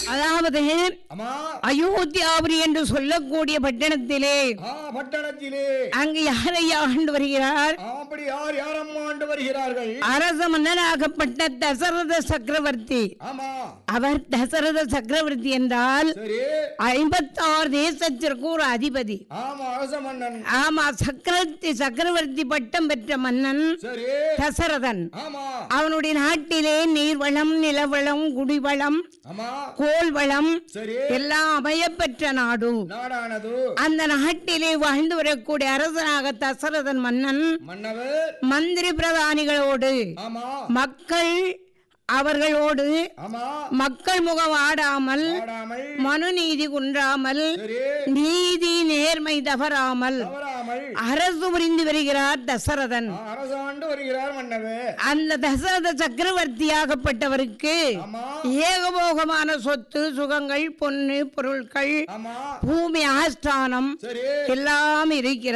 அதாவது ஆமா அயோத்தியாபுரி என்று சொல்லக்கூடிய பட்டணத்திலே ஆ பட்டணத்திலே அங்கு யாரை ஆண்டு வருகிறார் அப்படி யார் யாரம்மா ஆண்டு வருகிறார்கள் அரச மன்னனாகப்பட்ட தசரத சக்கரவர்த்தி ஆமா அவர் தசரத சக்கரவர்த்தி என்றால் சரி ஐம்பத்தாறு தேசத்திற்கு ஒரு அதிபதி ஆமா அரச மன்னன் ஆமா சக்கரவர்த்தி சக்கரவர்த்தி பட்டம் பெற்ற மன்னன் சரி தசரதன் ஆமா அவனுடைய நாட்டிலே நீர்வளம் நிலவளம் குடிவளம் ஆமா கோல் வளம் சரி எல்லாம் அமையப்பெற்ற நாடு நாடானது அந்த நாட்டிலே வாழ்ந்து வரக்கூடிய அரசனாக தசரதன் மன்னன் மன்னவர் மந்திரி பிரதானிகளோடு ஆமா மக்கள் அவர்களோடு ஆமா மக்கள் முகம் ஆடாமல் ஆடாமல் மனுநீதி குன்றாமல் சரி நீதி நேர்மை தவறாமல் தவறாமல் அரசு புரிந்து வருகிறார் தசரதன் ஆ, அரசாண்டு வருகிறார் மன்னவர் அந்த தசரத சக்கரவர்த்தியாகப்பட்டவருக்கு ஆமா ஏகபோகமான சொத்து சுகங்கள் பொன்னு பொருட்கள் ஆமா பூமி ஆஸ்தானம் சரி எல்லாம் இருக்கிறது